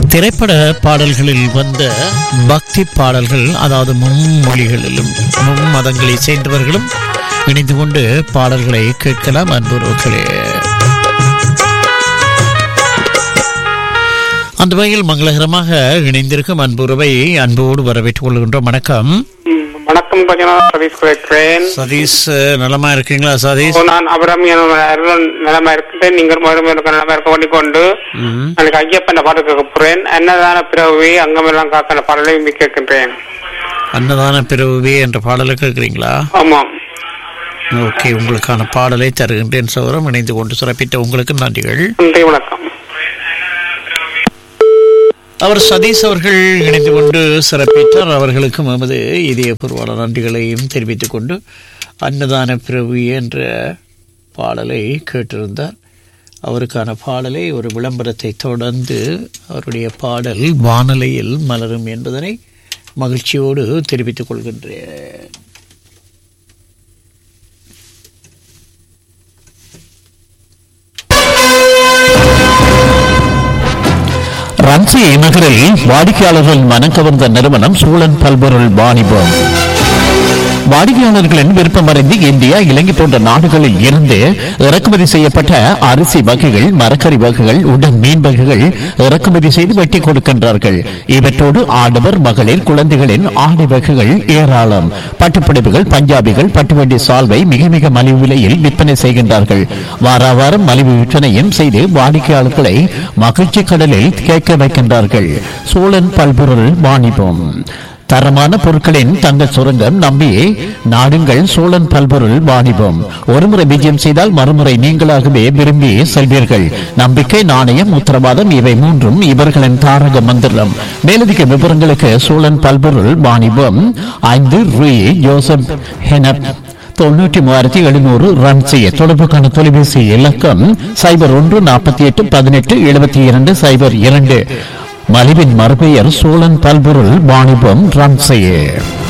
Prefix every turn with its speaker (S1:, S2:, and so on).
S1: திரைப்பட பாடல்களில் வந்த பக்தி பாடல்கள் அதாவது மும்மொழிகளிலும் மும்மதங்களை சேர்ந்தவர்களும் இணைந்து கொண்டு பாடல்களை கேட்கலாம் அன்புறவுகளே அந்த வகையில் மங்களகரமாக இணைந்திருக்கும் அன்புறவை அன்போடு வரவேற்றுக் கொள்கின்றோம் வணக்கம்
S2: ம், வணக்கம் கொஞ்சம் சதீஷ் குறைக்கிறேன்
S1: சதீஷ் நலமா இருக்கீங்களா சதீஷ்
S2: நான் அபரம் நிலைமை இருக்கின்றேன் நீங்கள் மறுமை இருக்க நிலைமை இருக்க வேண்டிக்கொண்டு
S1: ம்.
S2: எனக்கு ஐயப்பன் பாட்டு கேட்க போறேன் என்னதான பிறவி அங்கமெல்லாம் காக்கிற பாடலை விரும்பி கேட்கின்றேன்
S1: அன்னதான பிறவி என்ற பாடலை கேட்குறீங்களா
S2: ஆமாம்
S1: ஓகே உங்களுக்கான பாடலை தருகின்றேன் சௌரம் இணைந்து கொண்டு சிறப்பித்த உங்களுக்கு நன்றிகள்
S2: நன்றி வணக்கம்
S1: அவர் சதீஷ் அவர்கள் இணைந்து கொண்டு சிறப்பித்தார் அவர்களுக்கும் எமது இதயபூர்வமான நன்றிகளையும் தெரிவித்துக் கொண்டு அன்னதான பிறவி என்ற பாடலை கேட்டிருந்தார் அவருக்கான பாடலை ஒரு விளம்பரத்தை தொடர்ந்து அவருடைய பாடல் வானலையில் மலரும் என்பதனை மகிழ்ச்சியோடு தெரிவித்துக் கொள்கின்றேன் ரன்சி நகரில் வாடிக்கையாளர்கள் மனம் கவர்ந்த நிறுவனம் சூழன் பல்பொருள் வாணிபம் வாடிக்கையாளர்களின் விருப்பமறிந்து இந்தியா இலங்கை போன்ற நாடுகளில் இருந்து இறக்குமதி செய்யப்பட்ட அரிசி வகைகள் மரக்கறி வகைகள் உடன் மீன் வகைகள் இறக்குமதி செய்து வெட்டி கொடுக்கின்றார்கள் இவற்றோடு ஆடவர் மகளிர் குழந்தைகளின் ஆடை வகைகள் ஏராளம் பட்டுப்பிடிப்புகள் பஞ்சாபிகள் பட்டுவண்டி சால்வை மிக மிக மலிவு விலையில் விற்பனை செய்கின்றார்கள் வாரா வாரம் மலிவு விற்பனையும் செய்து வாடிக்கையாளர்களை மகிழ்ச்சி கடலில் கேட்க வைக்கின்றார்கள் சூழன் பல்பொருள் வாணிபம் தரமான பொருட்களின் தங்க சுரங்கம் நம்பி நாடுங்கள் சோழன் பல்பொருள் வாணிபம் ஒருமுறை விஜயம் செய்தால் மறுமுறை நீங்களாகவே விரும்பி செல்வீர்கள் நம்பிக்கை நாணயம் உத்தரவாதம் இவை மூன்றும் இவர்களின் தாரக மந்திரம் மேலதிக விவரங்களுக்கு சோழன் பல்பொருள் வாணிபம் ஐந்து ரூ ஜோசப் ஹெனப் தொண்ணூற்றி மூவாயிரத்தி எழுநூறு ரன் செய்ய தொடர்புக்கான தொலைபேசி இலக்கம் சைபர் ஒன்று நாற்பத்தி எட்டு பதினெட்டு எழுபத்தி இரண்டு சைபர் இரண்டு மலிவின் மறுபெயர் சோழன் பல்பொருள் வாணிபம் ரன் செய்ய